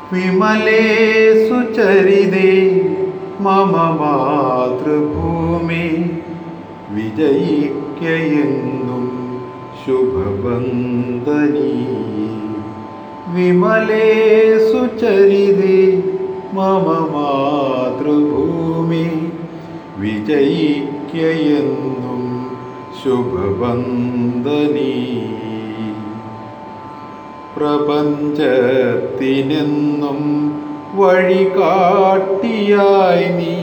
വിമലേ സുചരിതേ മമ മാതൃഭൂമി വിജയിക്കയെന്നും ശുഭബന്ധനീ വിമലേ സുചരിതേ മമ മാതൃഭൂമി വിജയിക്കയെന്നും ശുഭബന്ധനീ പ്രപഞ്ചത്തിനെന്നും വഴികാട്ടിയായി നീ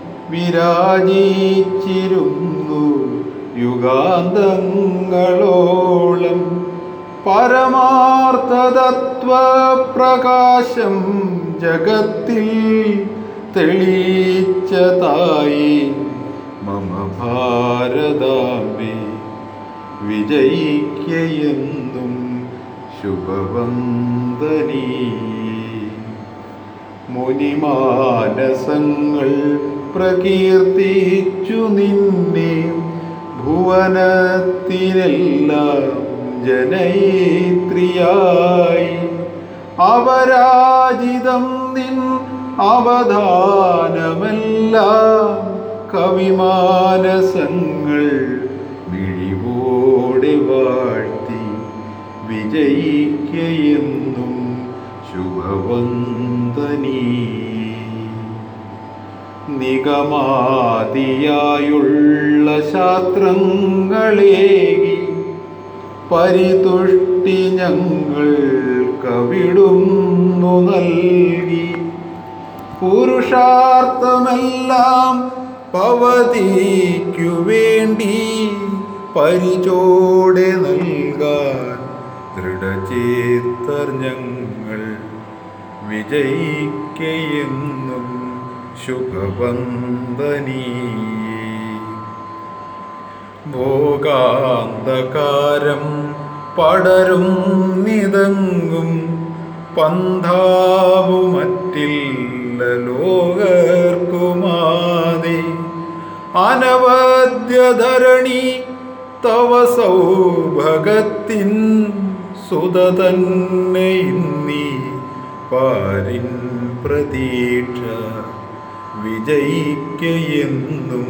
വിരാജിച്ചിരുന്നു യുഗാന്തങ്ങളോളം പരമാർത്ഥതത്വപ്രകാശം ജഗത്തിൽ തെളിയിച്ചതായി മമ ഭാരതാംബേ വിജയിക്കയെന്നും ശുഭവന്ദനീ മുനിമാനസങ്ങൾ പ്രകീർത്തിച്ചു നിന്നെ ഭുവനത്തിനെല്ലാം ജനയിത്രിയായി അവരാജിതം നിൻ അവധാനമെല്ലാം കവിമാനസങ്ങൾ മിഴിവോടെ വാഴ്ത്തി വിജയിക്കയെന്നും ശുഭവന്ദനീ നിഗമാതിയായുള്ള ശാസ്ത്രങ്ങളേകി പരിതുഷ്ടി ഞങ്ങൾ കവിടുന്നു നൽകി പുരുഷാർത്ഥമെല്ലാം പവതിക്കു വേണ്ടി പരിചോടെ നൽകാൻ ദൃഢചേത്തർ ഞങ്ങൾ വിജയിക്കയെന്നും ശുഭവന്ദനീ ഭോഗാന്തകാരം പടരും നിതങ്ങും പന്ഥാവുമറ്റില്ല ലോകർക്കുമാതി അനവദ്യധരണി തവ സൗഭഗത്തിൻ സുത തന്നെ ഇന്നീ പാരിൻ പ്രതീക്ഷ വിജയിക്കയെന്നും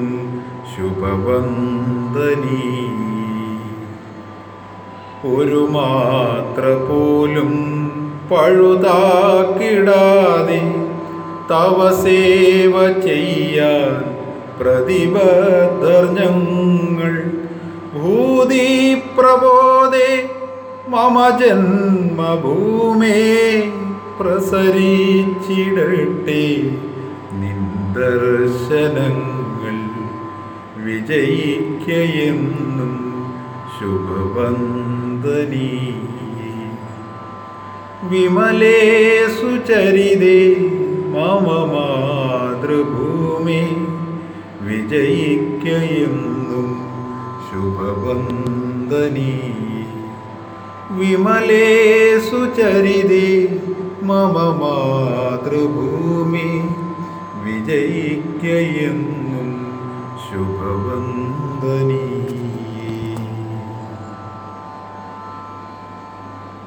ശുഭവന്ദനീ ഒരു മാത്ര പോലും പഴുതാക്കിടാതെ തവ സേവ ചെയ്യാൻ പ്രതിബദ്ധർ ഞങ്ങൾ ഭൂതി പ്രബോധേ മമ ജന്മഭൂമേ പ്രസരിച്ചിടട്ടെ നിന്ദർശനങ്ങൾ വിജയിക്കയെന്നും ശുഭവന്ദനീ വിമലേ സുചരിതേ മമ മാതൃഭൂമി വിജയിക്കയെന്നും ശുഭവന്ദനീ വിമലേ സുചരിതേ മമ മാതൃഭൂമി വിജയിക്കയെന്നും ശുഭവന്ദനീ